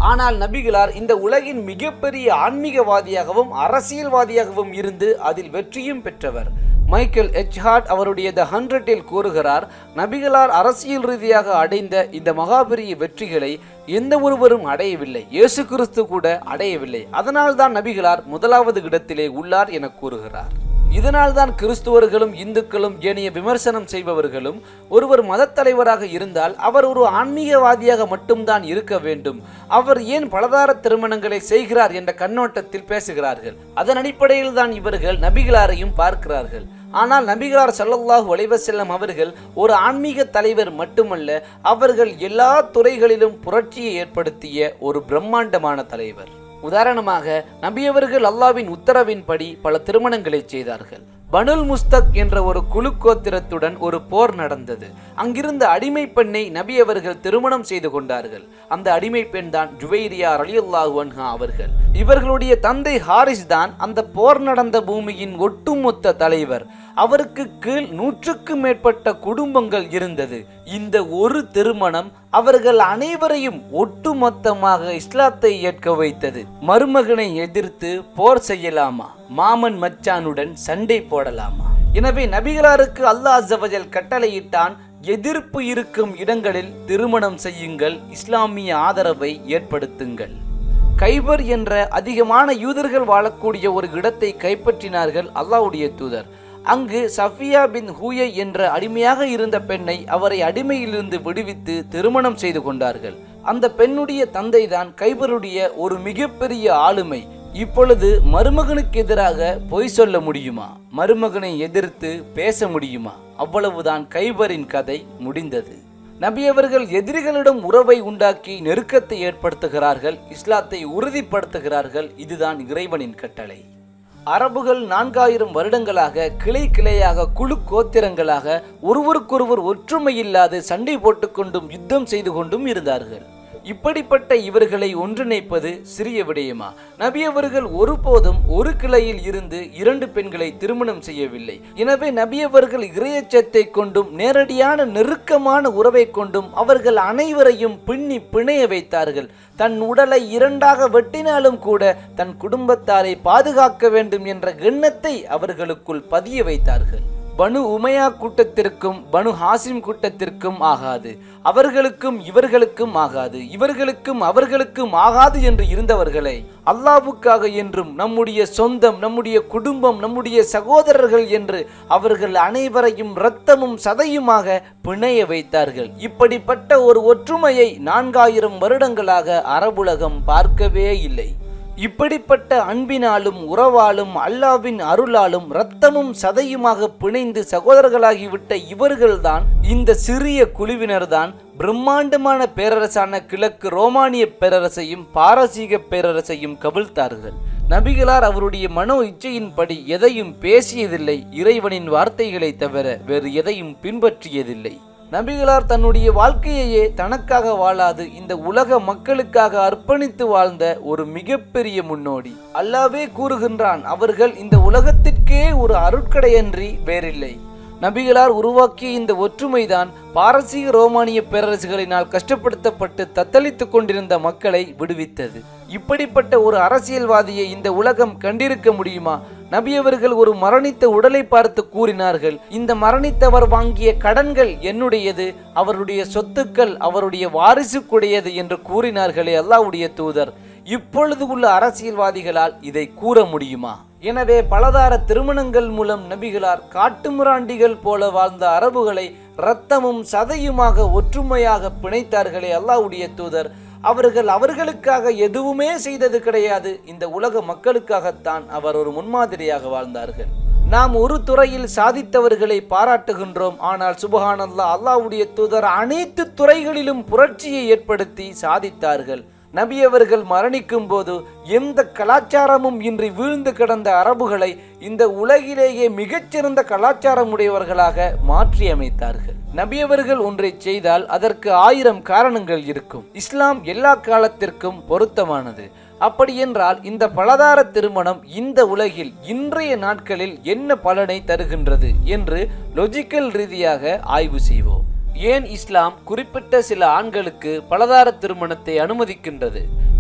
ஆனால் நபிகளார் இந்த உலகின் மிகப்பெரிய ஆன்மீகவாதியாகவும் அரசியல்வாதியாகவும் இருந்து அதில் வெற்றியும் பெற்றவர் மைக்கேல் எச்ஹார்ட் அவருடைய த ஹண்ட்ரட்டில் கூறுகிறார் நபிகளார் அரசியல் ரீதியாக அடைந்த இந்த மகாபெரிய வெற்றிகளை எந்த ஒருவரும் அடையவில்லை இயேசு கிறிஸ்து கூட அடையவில்லை அதனால்தான் நபிகளார் முதலாவது இடத்திலே உள்ளார் என கூறுகிறார் இதனால்தான் கிறிஸ்துவர்களும் இந்துக்களும் ஏனைய விமர்சனம் செய்பவர்களும் ஒருவர் மதத் தலைவராக இருந்தால் அவர் ஒரு ஆன்மீகவாதியாக மட்டும்தான் இருக்க வேண்டும் அவர் ஏன் பலதார திருமணங்களை செய்கிறார் என்ற கண்ணோட்டத்தில் பேசுகிறார்கள் அதன் அடிப்படையில் தான் இவர்கள் நபிகளாரையும் பார்க்கிறார்கள் ஆனால் நபிகளார் ஸல்லல்லாஹு அலைஹி வஸல்லம் அவர்கள் ஒரு ஆன்மீக தலைவர் மட்டுமல்ல அவர்கள் எல்லா துறைகளிலும் புரட்சியை ஏற்படுத்திய ஒரு பிரம்மாண்டமான தலைவர் உதாரணமாக நபியவர்கள் அல்லாவின் உத்தரவின்படி பல திருமணங்களை செய்தார்கள் பனுல் முஸ்தக் என்ற ஒரு குழு கோத்திரத்துடன் ஒரு போர் நடந்தது அங்கிருந்த அடிமை பெண்ணை நபி அவர்கள் திருமணம் செய்து கொண்டார்கள் அந்த அடிமை பெண் தான் ஜுவைரியா ரலியல்லாஹு அன்ஹா அவர்கள் இவர்களுடைய தந்தை ஹாரிஸ் தான் அந்த போர் நடந்த பூமியின் ஒட்டுமொத்த தலைவர் அவருக்கு கீழ் நூற்றுக்கும் மேற்பட்ட குடும்பங்கள் இருந்தது இந்த ஒரு திருமணம் அவர்கள் அனைவரையும் ஒட்டுமொத்தமாக இஸ்லாத்தை ஏற்க வைத்தது மருமகனை எதிர்த்து போர் செய்யலாமா மாமன் மச்சானுடன் சண்டை போடலாமா எனவே நபிகளாருக்கு அல்லாஹ் அஸ்ஸவஜல் கட்டளையிட்டான் எதிர்ப்பு இருக்கும் இடங்களில் திருமணம் செய்யுங்கள் இஸ்லாமிய ஆதரவை ஏற்படுத்துங்கள் கைபர் என்ற அதிகமான யூதர்கள் வாழக்கூடிய ஒரு இடத்தை கைப்பற்றினார்கள் அல்லாஹ்வுடைய தூதர் அங்கு சஃபியா பின் ஹூயை என்ற அடிமையாக இருந்த பெண்ணை அவரை அடிமையிலிருந்து விடுவித்து திருமணம் செய்து கொண்டார்கள் அந்த பெண்ணுடைய தந்தைதான் கைபருடைய ஒரு மிகப்பெரிய ஆளுமை இப்பொழுது மருமகனுக்கு எதிராக பொய் சொல்ல முடியுமா மருமகனை எதிர்த்து பேச முடியுமா அவ்வளவுதான் கைபரின் கதை முடிந்தது நபி அவர்கள் எதிரிகளிடம் உறவை உண்டாக்கி நெருக்கத்தை ஏற்படுத்துகிறார்கள் இஸ்லாத்தை உறுதிப்படுத்துகிறார்கள் இதுதான் இறைவனின் கட்டளை அரபுகள் நான்காயிரம் வருடங்களாக கிளை கிளையாக குழு கோத்திரங்களாக ஒருவருக்கொருவர் ஒற்றுமை இல்லாது சண்டை போட்டுக்கொண்டும் யுத்தம் செய்து கொண்டும் இருந்தார்கள் இப்படிப்பட்ட இவர்களை ஒன்றிணைப்பது சிறிய விடயமா நபி அவர்கள் ஒருபோதும் ஒரு கிளையில் இருந்து இரண்டு பெண்களை திருமணம் செய்யவில்லை எனவே நபி அவர்கள் இறையச்சத்தை கொண்டும் நேரடியான நெருக்கமான உறவை கொண்டும் அவர்கள் அனைவரையும் பின்னி பிணைய வைத்தார்கள் தன் உடலை இரண்டாக வெட்டினாலும் கூட தன் குடும்பத்தாரை பாதுகாக்க வேண்டும் என்ற எண்ணத்தை அவர்களுக்குள் பதிய வைத்தார்கள் பனு உமையா கூட்டத்திற்கும் பனு ஹாசிம் கூட்டத்திற்கும் ஆகாது அவர்களுக்கும் இவர்களுக்கும் ஆகாது இவர்களுக்கும் அவர்களுக்கும் ஆகாது என்று இருந்தவர்களை அல்லாவுக்காக என்றும் நம்முடைய சொந்தம் நம்முடைய குடும்பம் நம்முடைய சகோதரர்கள் என்று அவர்கள் அனைவரையும் இரத்தமும் சதையுமாக பிணைய வைத்தார்கள் இப்படிப்பட்ட ஒரு ஒற்றுமையை நான்காயிரம் வருடங்களாக அரபுலகம் பார்க்கவே இல்லை இப்படிப்பட்ட அன்பினாலும் உறவாலும் அல்லாவின் அருளாலும் இரத்தமும் சதையுமாக பிணைந்து சகோதரர்களாகிவிட்ட இவர்கள்தான் இந்த சிறிய குழுவினர்தான் பிரம்மாண்டமான பேரரசான கிழக்கு ரோமானிய பேரரசையும் பாரசீக பேரரசையும் கவிழ்த்தார்கள் நபிகளார் அவருடைய மனோ இச்சையின்படி எதையும் பேசியதில்லை இறைவனின் வார்த்தைகளை தவிர வேறு எதையும் பின்பற்றியதில்லை நபிகளார் தன்னுடைய வாழ்க்கையையே தனக்காக வாழாது இந்த உலக மக்களுக்காக அர்ப்பணித்து வாழ்ந்த ஒரு மிகப்பெரிய முன்னோடி அல்லாவே கூறுகின்றான் அவர்கள் இந்த உலகத்திற்கே ஒரு அருட்கடையன்றி வேறில்லை நபிகளார் உருவாக்கிய இந்த ஒற்றுமைதான் பாரசீக ரோமானிய பேரரசுகளினால் கஷ்டப்படுத்தப்பட்டு தத்தளித்துக் கொண்டிருந்த மக்களை விடுவித்தது இப்படிப்பட்ட ஒரு அரசியல்வாதியை இந்த உலகம் கண்டிருக்க முடியுமா நபியவர்கள் ஒரு மரணித்த உடலை பார்த்து கூறினார்கள் இந்த மரணித்தவர் வாங்கிய கடன்கள் என்னுடையது அவருடைய சொத்துக்கள் அவருடைய வாரிசுக்குடையது என்று கூறினார்களே அல்லாவுடைய தூதர் இப்பொழுது உள்ள அரசியல்வாதிகளால் இதை கூற முடியுமா எனவே பலதார திருமணங்கள் மூலம் நபிகளார் காட்டுமிராண்டிகள் போல வாழ்ந்த அரபுகளை இரத்தமும் சதையுமாக ஒற்றுமையாக பிணைத்தார்களே அல்லாவுடைய தூதர் அவர்கள் அவர்களுக்காக எதுவுமே செய்தது கிடையாது இந்த உலக மக்களுக்காகத்தான் அவர் ஒரு முன்மாதிரியாக வாழ்ந்தார்கள் நாம் ஒரு துறையில் சாதித்தவர்களை பாராட்டுகின்றோம் ஆனால் சுபஹானல்லா அல்லாவுடைய தூதர் அனைத்து துறைகளிலும் புரட்சியை ஏற்படுத்தி சாதித்தார்கள் நபி அவர்கள் மரணிக்கும் போது எந்த கலாச்சாரமும் இன்றி வீழ்ந்து கிடந்த அரபுகளை இந்த உலகிலேயே மிகச்சிறந்த கலாச்சாரமுடையவர்களாக மாற்றி அமைத்தார்கள் நபி அவர்கள் ஒன்றை செய்தால் அதற்கு ஆயிரம் காரணங்கள் இருக்கும் இஸ்லாம் எல்லா காலத்திற்கும் பொருத்தமானது அப்படி என்றால் இந்த பலதார திருமணம் இந்த உலகில் இன்றைய நாட்களில் என்ன பலனை தருகின்றது என்று லொஜிக்கல் ரீதியாக ஆய்வு செய்வோம் ஏன் இஸ்லாம் குறிப்பிட்ட சில ஆண்களுக்கு பலதார திருமணத்தை அனுமதிக்கின்றது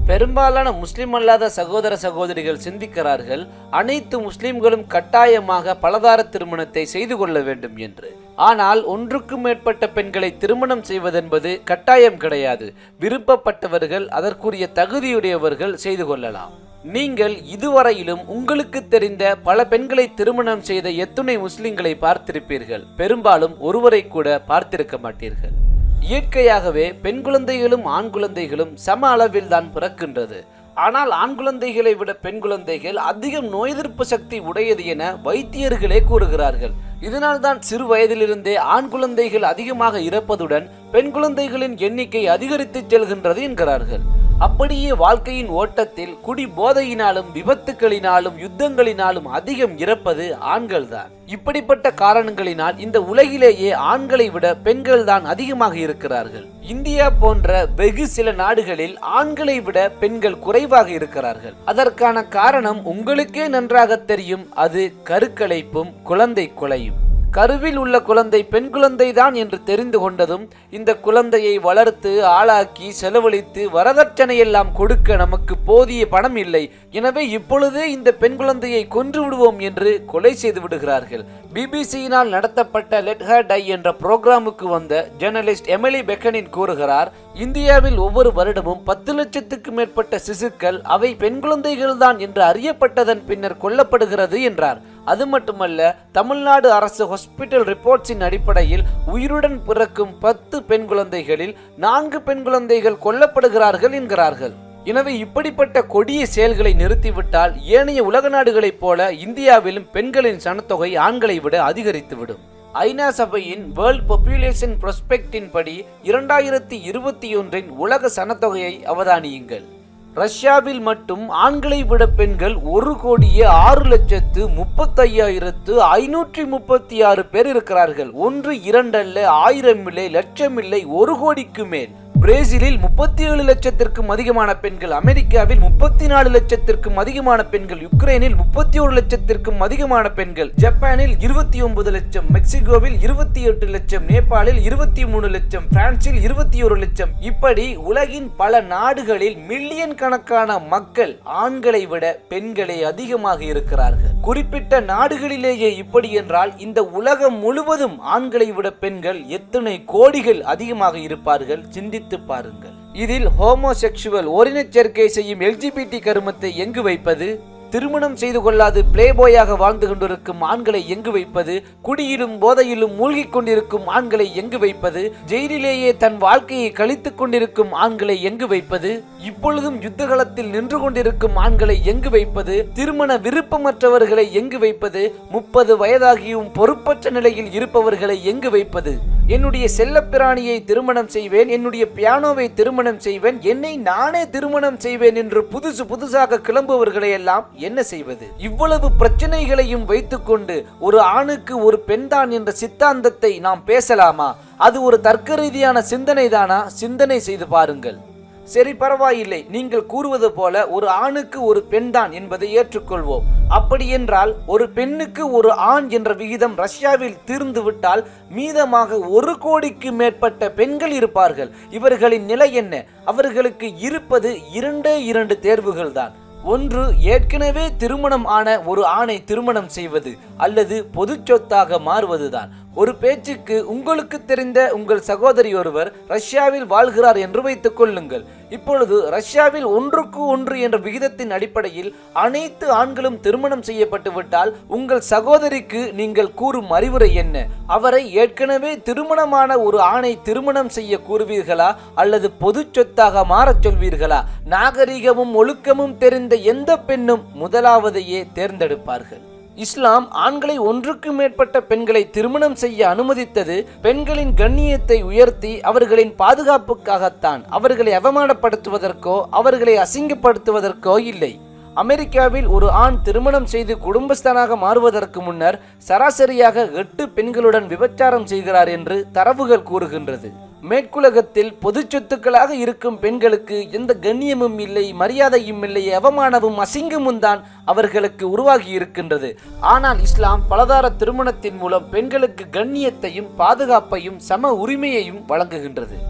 பெரும்பாலான முஸ்லிம் அல்லாத சகோதர சகோதரிகள் சிந்திக்கிறார்கள் அனைத்து முஸ்லிம்களும் கட்டாயமாக பலதார திருமணத்தை செய்து கொள்ள வேண்டும் என்று ஆனால் ஒன்றுக்கும் மேற்பட்ட பெண்களை திருமணம் செய்வதென்பது கட்டாயம் கிடையாது விருப்பப்பட்டவர்கள் அதற்குரிய தகுதியுடையவர்கள் செய்து கொள்ளலாம் நீங்கள் இதுவரையிலும் உங்களுக்கு தெரிந்த பல பெண்களை திருமணம் செய்த எத்துணை முஸ்லிம்களை பார்த்திருப்பீர்கள் பெரும்பாலும் ஒருவரை கூட பார்த்திருக்க மாட்டீர்கள் இயற்கையாகவே பெண் குழந்தைகளும் ஆண் குழந்தைகளும் சம அளவில் தான் பிறக்கின்றது ஆனால் ஆண் குழந்தைகளை விட பெண் குழந்தைகள் அதிகம் நோய் எதிர்ப்பு சக்தி உடையது என வைத்தியர்களே கூறுகிறார்கள் இதனால்தான் சிறு வயதிலிருந்தே ஆண் குழந்தைகள் அதிகமாக இறப்பதுடன் பெண் குழந்தைகளின் எண்ணிக்கை அதிகரித்து செல்கின்றது என்கிறார்கள் அப்படியே வாழ்க்கையின் ஓட்டத்தில் குடி போதையினாலும் விபத்துக்களினாலும் யுத்தங்களினாலும் அதிகம் இறப்பது ஆண்கள்தான் இப்படிப்பட்ட காரணங்களினால் இந்த உலகிலேயே ஆண்களை விட பெண்கள் தான் அதிகமாக இருக்கிறார்கள் இந்தியா போன்ற வெகு சில நாடுகளில் ஆண்களை விட பெண்கள் குறைவாக இருக்கிறார்கள் அதற்கான காரணம் உங்களுக்கே நன்றாக தெரியும் அது கருக்கலைப்பும் குழந்தை கொலையும் கருவில் உள்ள குழந்தை பெண் குழந்தை தான் என்று தெரிந்து கொண்டதும் இந்த குழந்தையை வளர்த்து ஆளாக்கி செலவழித்து வரதட்சணை எல்லாம் கொடுக்க நமக்கு போதிய பணம் இல்லை எனவே இப்பொழுதே இந்த பெண் குழந்தையை கொன்று விடுவோம் என்று கொலை செய்து விடுகிறார்கள் பிபிசியினால் நடத்தப்பட்ட லெட் ஹர் டை என்ற புரோகிராமுக்கு வந்த ஜேர்னலிஸ்ட் எமிலி பெக்கனின் கூறுகிறார் இந்தியாவில் ஒவ்வொரு வருடமும் பத்து லட்சத்துக்கு மேற்பட்ட சிசுக்கள் அவை பெண் குழந்தைகள் தான் என்று அறியப்பட்டதன் பின்னர் கொல்லப்படுகிறது என்றார் அது மட்டுமல்ல தமிழ்நாடு அரசு ஹாஸ்பிட்டல் ரிப்போர்ட்ஸின் அடிப்படையில் உயிருடன் பிறக்கும் பத்து பெண் குழந்தைகளில் நான்கு பெண் குழந்தைகள் கொல்லப்படுகிறார்கள் என்கிறார்கள் எனவே இப்படிப்பட்ட கொடிய செயல்களை நிறுத்திவிட்டால் ஏனைய உலக நாடுகளைப் போல இந்தியாவிலும் பெண்களின் சனத்தொகை ஆண்களை விட அதிகரித்துவிடும் ஐநா சபையின் வேர்ல்ட் பாப்புலேஷன் ப்ரொஸ்பெக்டின் படி இரண்டாயிரத்தி இருபத்தி ஒன்றின் உலக சனத்தொகையை அவதானியுங்கள் ரஷ்யாவில் மட்டும் ஆண்களை விட பெண்கள் ஒரு கோடியே ஆறு லட்சத்து முப்பத்தையாயிரத்து ஐநூற்றி முப்பத்தி ஆறு பேர் இருக்கிறார்கள் ஒன்று இரண்டல்ல ஆயிரம் இல்லை லட்சம் இல்லை ஒரு கோடிக்கு மேல் பிரேசிலில் முப்பத்தி ஏழு லட்சத்திற்கும் அதிகமான பெண்கள் அமெரிக்காவில் முப்பத்தி நாலு லட்சத்திற்கும் அதிகமான பெண்கள் யுக்ரைனில் முப்பத்தி ஒரு லட்சத்திற்கும் அதிகமான பெண்கள் ஜப்பானில் இருபத்தி ஒன்பது லட்சம் மெக்சிகோவில் இருபத்தி எட்டு லட்சம் நேபாளில் இருபத்தி மூணு லட்சம் பிரான்சில் இருபத்தி ஒரு லட்சம் இப்படி உலகின் பல நாடுகளில் மில்லியன் கணக்கான மக்கள் ஆண்களை விட பெண்களே அதிகமாக இருக்கிறார்கள் குறிப்பிட்ட நாடுகளிலேயே இப்படி என்றால் இந்த உலகம் முழுவதும் ஆண்களை விட பெண்கள் எத்தனை கோடிகள் அதிகமாக இருப்பார்கள் சிந்தித்து பாருங்கள் இதில் ஹோமோசெக்சுவல் ஓரினச் சேர்க்கை செய்யும் எல்ஜிபிடி கருமத்தை எங்கு வைப்பது திருமணம் செய்து கொள்ளாது பிளேபாயாக வாழ்ந்து கொண்டிருக்கும் ஆண்களை எங்கு வைப்பது குடியிலும் போதையிலும் மூழ்கிக் கொண்டிருக்கும் ஆண்களை எங்கு வைப்பது ஜெயிலிலேயே தன் வாழ்க்கையை கழித்துக் கொண்டிருக்கும் ஆண்களை எங்கு வைப்பது இப்பொழுதும் யுத்த களத்தில் நின்று கொண்டிருக்கும் ஆண்களை எங்கு வைப்பது திருமண விருப்பமற்றவர்களை எங்கு வைப்பது முப்பது வயதாகியும் பொறுப்பற்ற நிலையில் இருப்பவர்களை எங்கு வைப்பது என்னுடைய செல்லப்பிராணியை திருமணம் செய்வேன் என்னுடைய பியானோவை திருமணம் செய்வேன் என்னை நானே திருமணம் செய்வேன் என்று புதுசு புதுசாக கிளம்புவர்களை எல்லாம் என்ன செய்வது இவ்வளவு பிரச்சனைகளையும் வைத்துக்கொண்டு ஒரு ஆணுக்கு ஒரு பெண்தான் என்ற சித்தாந்தத்தை நாம் பேசலாமா அது ஒரு தர்க்க ரீதியான சிந்தனை தானா சிந்தனை செய்து பாருங்கள் சரி பரவாயில்லை நீங்கள் கூறுவது போல ஒரு ஆணுக்கு ஒரு பெண்தான் என்பதை ஏற்றுக்கொள்வோம் அப்படி என்றால் ஒரு பெண்ணுக்கு ஒரு ஆண் என்ற விகிதம் ரஷ்யாவில் தீர்ந்து விட்டால் மீதமாக ஒரு கோடிக்கு மேற்பட்ட பெண்கள் இருப்பார்கள் இவர்களின் நிலை என்ன அவர்களுக்கு இருப்பது இரண்டே இரண்டு தேர்வுகள் தான் ஒன்று ஏற்கனவே திருமணம் ஆன ஒரு ஆணை திருமணம் செய்வது அல்லது பொது சொத்தாக மாறுவதுதான் ஒரு பேச்சுக்கு உங்களுக்கு தெரிந்த உங்கள் சகோதரி ஒருவர் ரஷ்யாவில் வாழ்கிறார் என்று வைத்துக் கொள்ளுங்கள் இப்பொழுது ரஷ்யாவில் ஒன்றுக்கு ஒன்று என்ற விகிதத்தின் அடிப்படையில் அனைத்து ஆண்களும் திருமணம் செய்யப்பட்டு விட்டால் உங்கள் சகோதரிக்கு நீங்கள் கூறும் அறிவுரை என்ன அவரை ஏற்கனவே திருமணமான ஒரு ஆணை திருமணம் செய்ய கூறுவீர்களா அல்லது பொது சொத்தாக மாறச் சொல்வீர்களா நாகரிகமும் ஒழுக்கமும் தெரிந்த எந்த பெண்ணும் முதலாவதையே தேர்ந்தெடுப்பார்கள் இஸ்லாம் ஆண்களை ஒன்றுக்கு மேற்பட்ட பெண்களை திருமணம் செய்ய அனுமதித்தது பெண்களின் கண்ணியத்தை உயர்த்தி அவர்களின் பாதுகாப்புக்காகத்தான் அவர்களை அவமானப்படுத்துவதற்கோ அவர்களை அசிங்கப்படுத்துவதற்கோ இல்லை அமெரிக்காவில் ஒரு ஆண் திருமணம் செய்து குடும்பஸ்தனாக மாறுவதற்கு முன்னர் சராசரியாக எட்டு பெண்களுடன் விபச்சாரம் செய்கிறார் என்று தரவுகள் கூறுகின்றது மேற்குலகத்தில் பொது சொத்துக்களாக இருக்கும் பெண்களுக்கு எந்த கண்ணியமும் இல்லை மரியாதையும் இல்லை அவமானமும் அசிங்கமும் தான் அவர்களுக்கு உருவாகி இருக்கின்றது ஆனால் இஸ்லாம் பலதார திருமணத்தின் மூலம் பெண்களுக்கு கண்ணியத்தையும் பாதுகாப்பையும் சம உரிமையையும் வழங்குகின்றது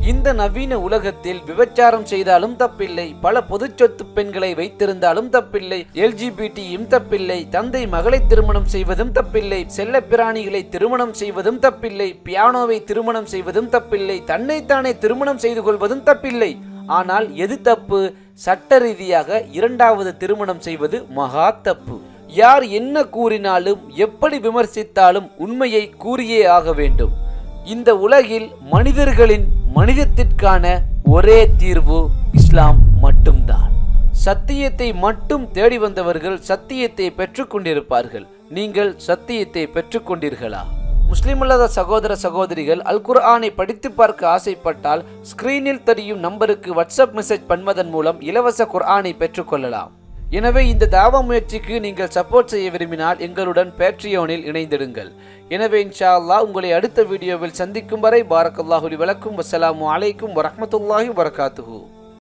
இந்த நவீன உலகத்தில் விபச்சாரம் செய்தாலும் தப்பில்லை பல பொதுச்சொத்து பெண்களை வைத்திருந்தாலும் தப்பில்லை எல்ஜிபிடியும் தப்பில்லை தந்தை மகளை திருமணம் செய்வதும் தப்பில்லை செல்ல பிராணிகளை திருமணம் செய்வதும் தப்பில்லை பியானோவை திருமணம் செய்வதும் தப்பில்லை தன்னைத்தானே திருமணம் செய்து கொள்வதும் தப்பில்லை ஆனால் எது தப்பு சட்ட ரீதியாக இரண்டாவது திருமணம் செய்வது மகா தப்பு யார் என்ன கூறினாலும் எப்படி விமர்சித்தாலும் உண்மையை கூறியே ஆக வேண்டும் இந்த உலகில் மனிதர்களின் மனிதத்திற்கான ஒரே தீர்வு இஸ்லாம் மட்டும்தான் சத்தியத்தை மட்டும் தேடி வந்தவர்கள் சத்தியத்தை பெற்றுக்கொண்டிருப்பார்கள் நீங்கள் சத்தியத்தை பெற்றுக்கொண்டீர்களா முஸ்லிம் அல்லாத சகோதர சகோதரிகள் அல் குர்ஆனை படித்து பார்க்க ஆசைப்பட்டால் ஸ்கிரீனில் தெரியும் நம்பருக்கு வாட்ஸ்அப் மெசேஜ் பண்ணுவதன் மூலம் இலவச குர்ஆனை பெற்றுக்கொள்ளலாம் எனவே இந்த தாவா முயற்சிக்கு நீங்கள் சப்போர்ட் செய்ய விரும்பினால் எங்களுடன் பேட்ரியோனில் இணைந்திடுங்கள் எனவே இன்ஷா அல்லாஹ் உங்களை அடுத்த வீடியோவில் சந்திக்கும் வரை பாரக்கல்லாஹுலி வலக்கும் வசலாமு அலைக்கும் வரஹ்மத்துல்லாஹி வரகாத்துஹு